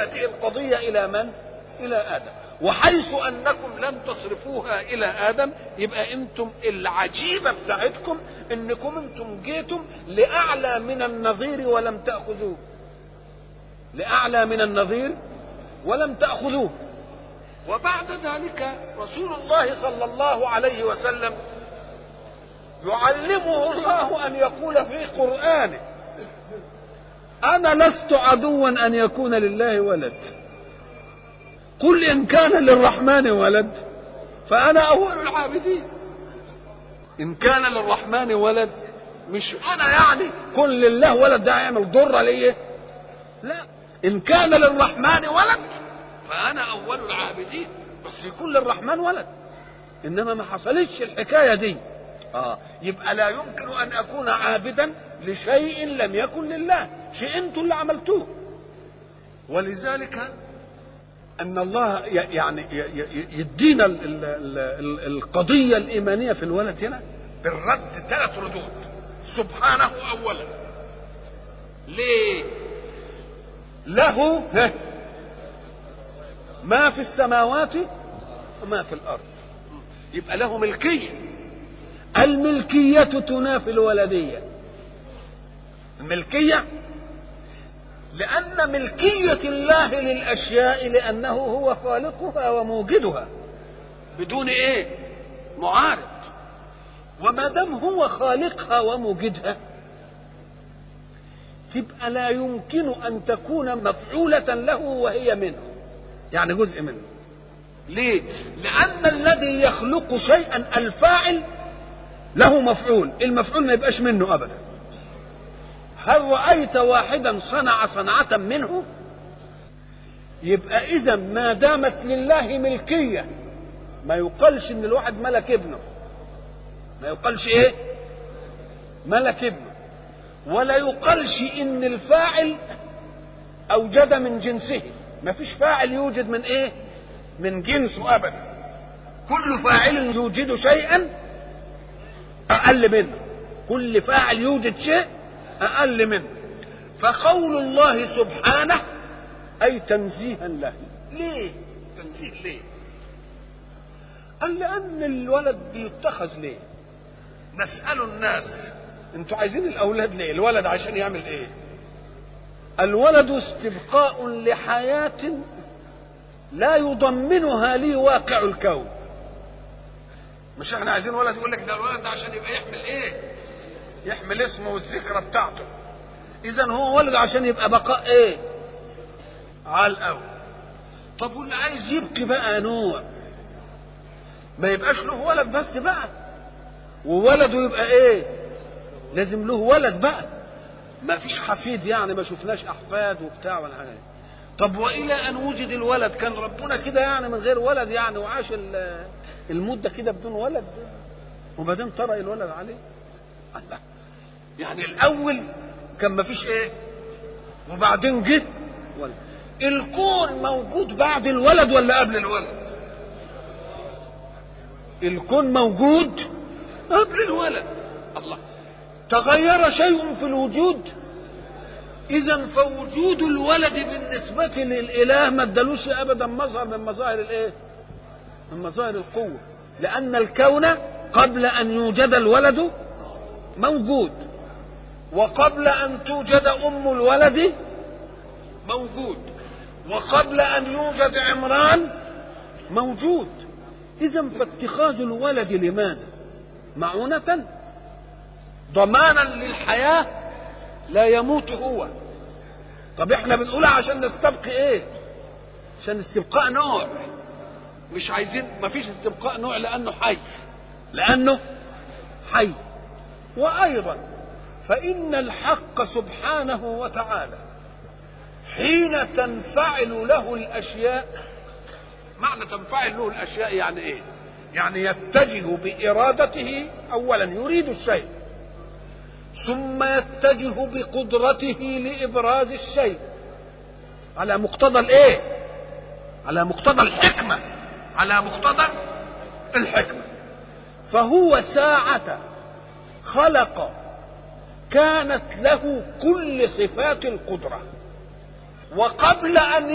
هذه القضية إلى من؟ إلى آدم وحيث أنكم لم تصرفوها إلى آدم يبقى أنتم العجيبة بتاعتكم أنكم أنتم جيتم لأعلى من النظير ولم تأخذوه لأعلى من النظير ولم تأخذوه وبعد ذلك رسول الله صلى الله عليه وسلم يعلمه الله أن يقول في قرآنه أنا لست عدوا أن يكون لله ولد قل إن كان للرحمن ولد فأنا أول العابدين إن كان للرحمن ولد مش أنا يعني كن لله ولد ده يعمل ضرة ليه لا إن كان للرحمن ولد فأنا أول العابدين بس يكون للرحمن ولد إنما ما حصلتش الحكاية دي آه يبقى لا يمكن أن أكون عابدا لشيء لم يكن لله شيء أنتم اللي عملتوه ولذلك أن الله يعني يدينا القضية الإيمانية في الولد هنا بالرد ثلاث ردود سبحانه أولا ليه له ما في السماوات وما في الأرض يبقى له ملكية الملكية تنافي الولدية الملكية لأن ملكية الله للأشياء لأنه هو خالقها وموجدها بدون إيه؟ معارض وما دام هو خالقها وموجدها تبقى لا يمكن أن تكون مفعولة له وهي منه يعني جزء منه ليه؟ لأن الذي يخلق شيئا الفاعل له مفعول المفعول ما يبقاش منه أبدا هل رأيت واحدا صنع صنعة منه يبقى إذا ما دامت لله ملكية ما يقالش إن الواحد ملك ابنه ما يقالش إيه ملك ابنه ولا يقالش إن الفاعل أوجد من جنسه ما فيش فاعل يوجد من إيه من جنسه أبدا كل فاعل يوجد شيئا أقل منه كل فاعل يوجد شيء أقل منه فقول الله سبحانه أي تنزيها له ليه تنزيه ليه قال لأن الولد بيتخذ ليه نسأل الناس انتوا عايزين الأولاد ليه الولد عشان يعمل ايه الولد استبقاء لحياة لا يضمنها لي واقع الكون مش احنا عايزين ولد يقول لك ده الولد ده عشان يبقى يحمل ايه يحمل اسمه والذكرى بتاعته اذا هو ولد عشان يبقى بقاء ايه على الاول طب واللي عايز يبقي بقى نوع ما يبقاش له ولد بس بقى وولده يبقى ايه لازم له ولد بقى ما فيش حفيد يعني ما شفناش احفاد وبتاع ولا حاجه طب والى ان وجد الولد كان ربنا كده يعني من غير ولد يعني وعاش المده كده بدون ولد وبعدين طرأ الولد عليه الله يعني الاول كان ما فيش ايه وبعدين جه ولد الكون موجود بعد الولد ولا قبل الولد الكون موجود قبل الولد الله تغير شيء في الوجود اذا فوجود الولد بالنسبة للاله ما ادالوش ابدا مظهر من مظاهر الايه من مظاهر القوة لان الكون قبل ان يوجد الولد موجود وقبل ان توجد ام الولد موجود وقبل ان يوجد عمران موجود اذا فاتخاذ الولد لماذا معونة ضمانا للحياة لا يموت هو طب احنا بنقولها عشان نستبقي ايه عشان استبقاء نوع مش عايزين ما فيش استبقاء نوع لانه حي لانه حي وايضا فان الحق سبحانه وتعالى حين تنفعل له الاشياء معنى تنفعل له الاشياء يعني ايه يعني يتجه بارادته اولا يريد الشيء ثم يتجه بقدرته لابراز الشيء على مقتضى الايه على مقتضى الحكمه على مقتضى الحكمه فهو ساعه خلق كانت له كل صفات القدره وقبل ان